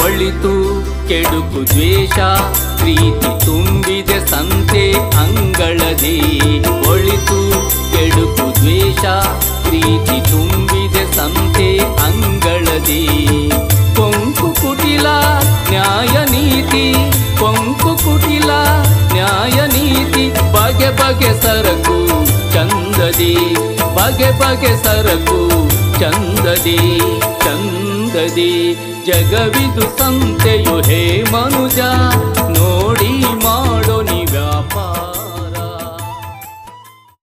ಒಳಿತು ಕೆಡುಕು ದ್ವೇಷ ಪ್ರೀತಿ ತುಂಬಿದೆ ಸಂತೆ ಅಂಗಳದಿ ಒಳಿತು ಕೆಡುಕು ದ್ವೇಷ ಪ್ರೀತಿ ತುಂಬಿದೆ ಸಂತೆ ಅಂಗಳದಿ ಕೊಂಕು ಕುಟಿಲ ನ್ಯಾಯ ನೀತಿ ಕೊಂಕು ಕುಟಿಲ ನ್ಯಾಯ ನೀತಿ ಬಗೆ ಬಗೆ ಸರಕು ಚಂದದಿ ಬಗೆ ಬಗೆ ಸರಕು ಚಂದದಿ ಚಂದದಿ ಜಗವಿದು ಸಂತೆಯು ಹೇ ಮನುಜ ನೋಡಿ ಮಾ